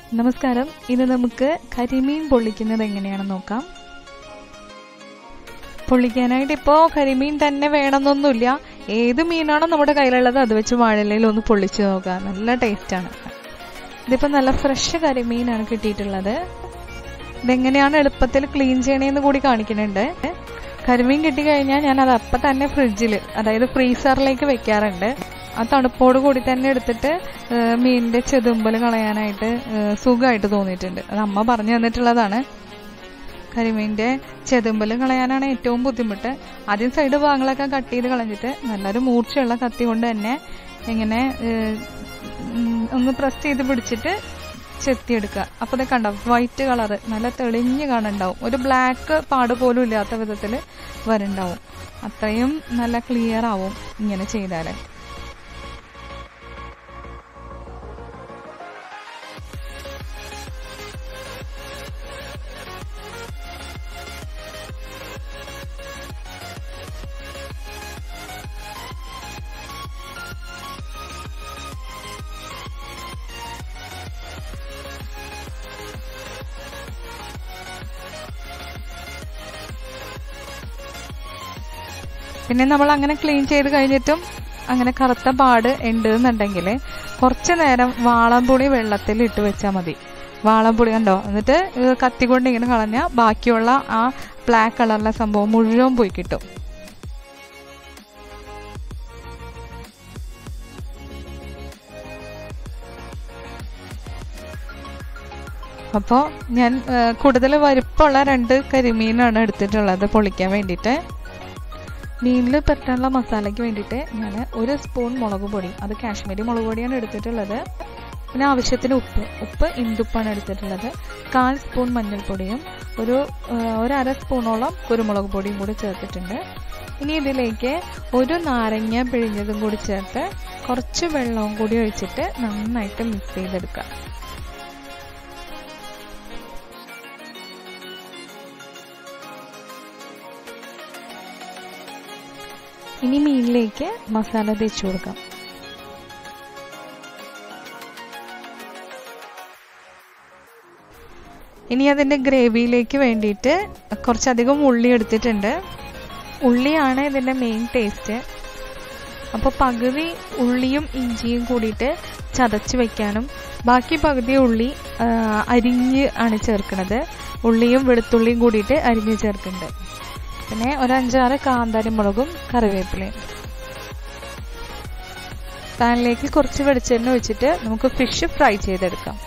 നമസ്കാരം ഇന്ന് നമുക്ക് കരിമീൻ പൊള്ളിക്കുന്നത് എങ്ങനെയാണെന്ന് നോക്കാം പൊള്ളിക്കാനായിട്ട് ഇപ്പോൾ കരിമീൻ തന്നെ വേണമെന്നൊന്നുമില്ല ഏത് മീനാണോ നമ്മുടെ കയ്യിലുള്ളത് അത് വെച്ച് വാഴയിലയിൽ ഒന്ന് പൊള്ളിച്ച് നോക്കുക നല്ല ടേസ്റ്റാണ് ഇതിപ്പോൾ നല്ല ഫ്രഷ് കരിമീനാണ് കിട്ടിയിട്ടുള്ളത് ഇതെങ്ങനെയാണ് എളുപ്പത്തിൽ ക്ലീൻ ചെയ്യണേന്ന് കൂടി കാണിക്കുന്നുണ്ട് കരിമീൻ കിട്ടിക്കഴിഞ്ഞാൽ ഞാൻ അത് അപ്പം തന്നെ ഫ്രിഡ്ജിൽ അതായത് ഫ്രീസറിലേക്ക് വെക്കാറുണ്ട് ആ തണുപ്പോട് കൂടി തന്നെ എടുത്തിട്ട് മീനിന്റെ ചെതുമ്പൽ കളയാനായിട്ട് സുഖമായിട്ട് തോന്നിയിട്ടുണ്ട് അത് അമ്മ പറഞ്ഞു തന്നിട്ടുള്ളതാണ് കരിമീൻ്റെ ചെതുമ്പൽ കളയാനാണ് ഏറ്റവും ബുദ്ധിമുട്ട് ആദ്യം സൈഡ് ഭാഗങ്ങളൊക്കെ കട്ട് ചെയ്ത് കളഞ്ഞിട്ട് നല്ലൊരു മൂർച്ചയുള്ള കത്തി കൊണ്ട് തന്നെ ഇങ്ങനെ ഒന്ന് പ്രസ് ചെയ്ത് പിടിച്ചിട്ട് ചെത്തിയെടുക്കുക അപ്പോൾ ഇത് കണ്ടോ വൈറ്റ് കളറ് നല്ല തെളിഞ്ഞ് കാണുന്നുണ്ടാവും ഒരു ബ്ലാക്ക് പാട് പോലും ഇല്ലാത്ത വിധത്തിൽ വരുന്നുണ്ടാവും അത്രയും നല്ല ക്ലിയർ ആവും ഇങ്ങനെ ചെയ്താൽ പിന്നെ നമ്മൾ അങ്ങനെ ക്ലീൻ ചെയ്ത് കഴിഞ്ഞിട്ടും അങ്ങനെ കറുത്ത പാട് ഉണ്ട് എന്നുണ്ടെങ്കിൽ കുറച്ച് നേരം വാളംപുളി വെള്ളത്തിൽ ഇട്ട് വെച്ചാൽ മതി വാളംപുളി കണ്ടോ എന്നിട്ട് കത്തി കൊണ്ട് ഇങ്ങനെ കളഞ്ഞാൽ ബാക്കിയുള്ള ആ ബ്ലാക്ക് കളറിലെ സംഭവം മുഴുവൻ പോയി കിട്ടും അപ്പോൾ ഞാൻ കൂടുതൽ വലിപ്പമുള്ള രണ്ട് കരിമീനാണ് എടുത്തിട്ടുള്ളത് പൊളിക്കാൻ വേണ്ടിയിട്ട് മീനിൽ പറ്റാനുള്ള മസാലയ്ക്ക് വേണ്ടിയിട്ട് ഞാൻ ഒരു സ്പൂൺ മുളക് പൊടി അത് കാശ്മീരി മുളക് പൊടിയാണ് എടുത്തിട്ടുള്ളത് പിന്നെ ആവശ്യത്തിന് ഉപ്പ് ഉപ്പ് ഇന്ദുപ്പാണ് എടുത്തിട്ടുള്ളത് കാൽ സ്പൂൺ മഞ്ഞൾപ്പൊടിയും ഒരു ഒരര സ്പൂണോളം കുരുമുളക് പൊടിയും കൂടി ചേർത്തിട്ടുണ്ട് ഇനി ഇതിലേക്ക് ഒരു നാരങ്ങ പിഴിഞ്ഞതും കൂടി ചേർത്ത് കുറച്ച് വെള്ളവും കൂടി ഒഴിച്ചിട്ട് നന്നായിട്ട് മിക്സ് ചെയ്തെടുക്കുക ഇനി മീനിലേക്ക് മസാല തേച്ച് കൊടുക്കാം ഇനി അതിൻ്റെ ഗ്രേവിയിലേക്ക് വേണ്ടിയിട്ട് കുറച്ചധികം ഉള്ളി എടുത്തിട്ടുണ്ട് ഉള്ളിയാണ് ഇതിൻ്റെ മെയിൻ ടേസ്റ്റ് അപ്പോൾ പകുതി ഉള്ളിയും ഇഞ്ചിയും കൂടിയിട്ട് ചതച്ച് വെക്കാനും ബാക്കി പകുതി ഉള്ളി അരിഞ്ഞ് ആണ് ചേർക്കുന്നത് ഉള്ളിയും വെളുത്തുള്ളിയും കൂടിയിട്ട് അരിഞ്ഞ് ചേർക്കുന്നുണ്ട് പിന്നെ ഒരു അഞ്ചാറ് കാന്താരി മുളകും കറിവേപ്പിലയും പാനിലേക്ക് കുറച്ച് വെളിച്ചെണ്ണ ഒഴിച്ചിട്ട് നമുക്ക് ഫിഷ് ഫ്രൈ ചെയ്തെടുക്കാം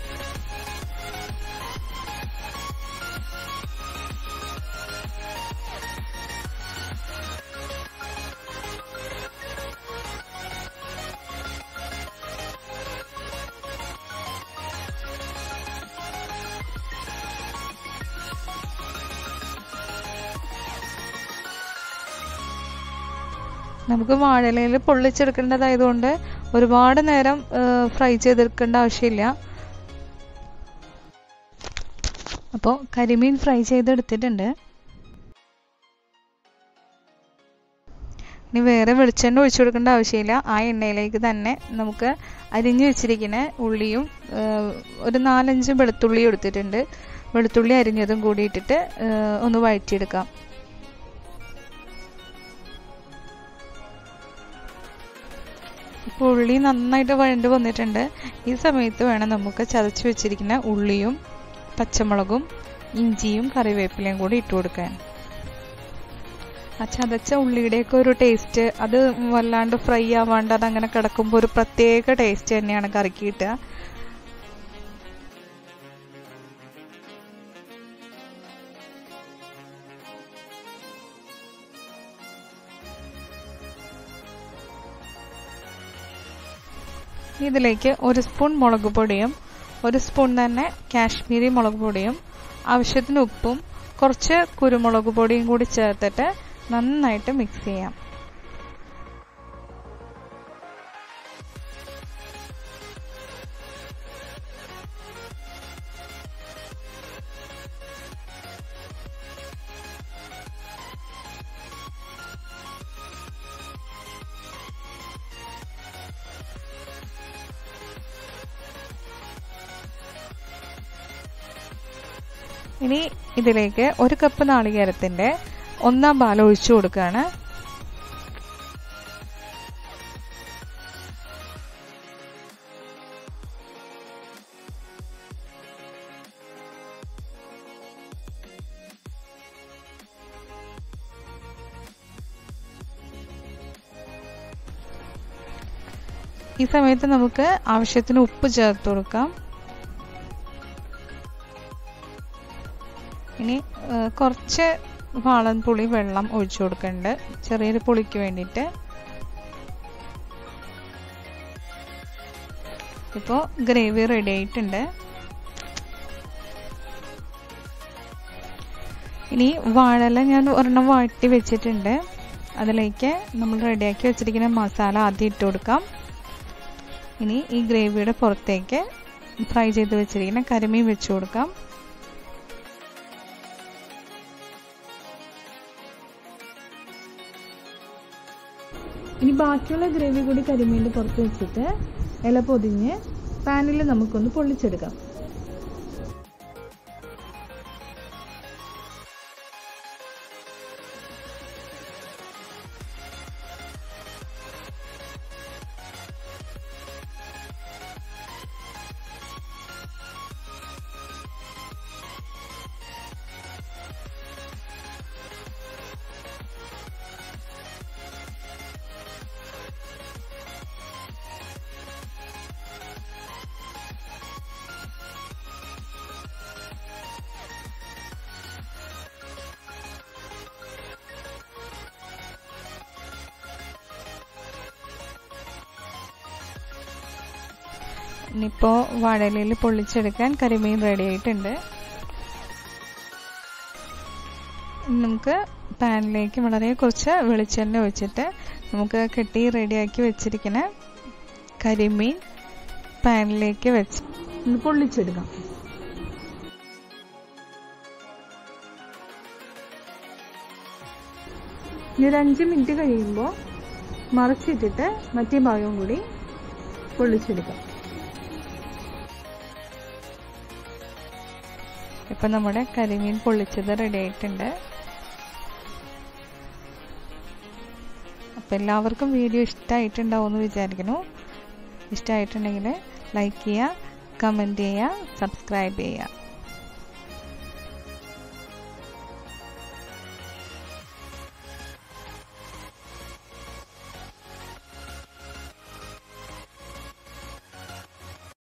നമുക്ക് വാഴയിലയിൽ പൊള്ളിച്ചെടുക്കേണ്ടതായതുകൊണ്ട് ഒരുപാട് നേരം ഫ്രൈ ചെയ്തെടുക്കേണ്ട ആവശ്യമില്ല അപ്പോൾ കരിമീൻ ഫ്രൈ ചെയ്തെടുത്തിട്ടുണ്ട് ഇനി വേറെ വെളിച്ചെണ്ണ ഒഴിച്ചു കൊടുക്കേണ്ട ആവശ്യമില്ല ആ എണ്ണയിലേക്ക് തന്നെ നമുക്ക് അരിഞ്ഞു വെച്ചിരിക്കുന്ന ഉള്ളിയും ഒരു നാലഞ്ച് വെളുത്തുള്ളി എടുത്തിട്ടുണ്ട് വെളുത്തുള്ളി അരിഞ്ഞതും കൂടി ഇട്ടിട്ട് ഒന്ന് വഴറ്റിയെടുക്കാം ഇപ്പോൾ ഉള്ളി നന്നായിട്ട് വഴണ്ട് വന്നിട്ടുണ്ട് ഈ സമയത്ത് വേണം നമുക്ക് ചതച്ച് വെച്ചിരിക്കുന്ന ഉള്ളിയും പച്ചമുളകും ഇഞ്ചിയും കറിവേപ്പിലയും കൂടി ഇട്ട് കൊടുക്കാൻ ആ ചതച്ച ഉള്ളിയുടെയൊക്കെ ഒരു ടേസ്റ്റ് അത് വല്ലാണ്ട് ഫ്രൈ ആവാണ്ട് അത് അങ്ങനെ കിടക്കുമ്പോൾ ഒരു പ്രത്യേക ടേസ്റ്റ് തന്നെയാണ് കറിക്ക് കിട്ടുക ഇതിലേക്ക് ഒരു സ്പൂൺ മുളക് പൊടിയും ഒരു സ്പൂൺ തന്നെ കാശ്മീരി മുളക് പൊടിയും ആവശ്യത്തിന് ഉപ്പും കുറച്ച് കുരുമുളക് പൊടിയും കൂടി ചേർത്തിട്ട് നന്നായിട്ട് മിക്സ് ചെയ്യാം ഇനി ഇതിലേക്ക് ഒരു കപ്പ് നാളികേരത്തിന്റെ ഒന്നാം പാൽ ഒഴിച്ചു കൊടുക്കുകയാണ് ഈ സമയത്ത് നമുക്ക് ആവശ്യത്തിന് ഉപ്പ് ചേർത്ത് കൊടുക്കാം ഇനി കുറച്ച് വാളൻ പുളി വെള്ളം ഒഴിച്ചു കൊടുക്കുന്നുണ്ട് ചെറിയൊരു പുളിക്ക് വേണ്ടിയിട്ട് ഇപ്പോൾ ഗ്രേവി റെഡി ആയിട്ടുണ്ട് ഇനി വാഴല ഞാൻ ഒരെണ്ണം വാട്ടി വെച്ചിട്ടുണ്ട് അതിലേക്ക് നമ്മൾ റെഡിയാക്കി വെച്ചിരിക്കുന്ന മസാല ആദ്യം ഇട്ട് കൊടുക്കാം ഇനി ഈ ഗ്രേവിയുടെ പുറത്തേക്ക് ഫ്രൈ ചെയ്ത് വെച്ചിരിക്കുന്ന കരിമീൻ വെച്ച് കൊടുക്കാം ഇനി ബാക്കിയുള്ള ഗ്രേവി കൂടി കരിമീൻ്റെ പുറത്ത് വെച്ചിട്ട് ഇല പൊതിഞ്ഞ് പാനിൽ നമുക്കൊന്ന് പൊള്ളിച്ചെടുക്കാം ഇനിയിപ്പോൾ വാഴയിലയിൽ പൊള്ളിച്ചെടുക്കാൻ കരിമീൻ റെഡി ആയിട്ടുണ്ട് നമുക്ക് പാനിലേക്ക് വളരെ കുറച്ച് വെളിച്ചെണ്ണ ഒഴിച്ചിട്ട് നമുക്ക് കെട്ടി റെഡിയാക്കി വെച്ചിരിക്കുന്ന കരിമീൻ പാനിലേക്ക് വെച്ച് പൊള്ളിച്ചെടുക്കാം ഇനി ഒരു അഞ്ച് മിനിറ്റ് കഴിയുമ്പോൾ മറച്ചിട്ടിട്ട് മറ്റേ ഭാഗവും കൂടി പൊള്ളിച്ചെടുക്കാം ഇപ്പം നമ്മുടെ കരിമീൻ പൊള്ളിച്ചത് റെഡി ആയിട്ടുണ്ട് അപ്പം എല്ലാവർക്കും വീഡിയോ ഇഷ്ടമായിട്ടുണ്ടാവും എന്ന് വിചാരിക്കുന്നു ഇഷ്ടമായിട്ടുണ്ടെങ്കിൽ ലൈക്ക് ചെയ്യുക കമൻറ്റ് ചെയ്യുക സബ്സ്ക്രൈബ് ചെയ്യുക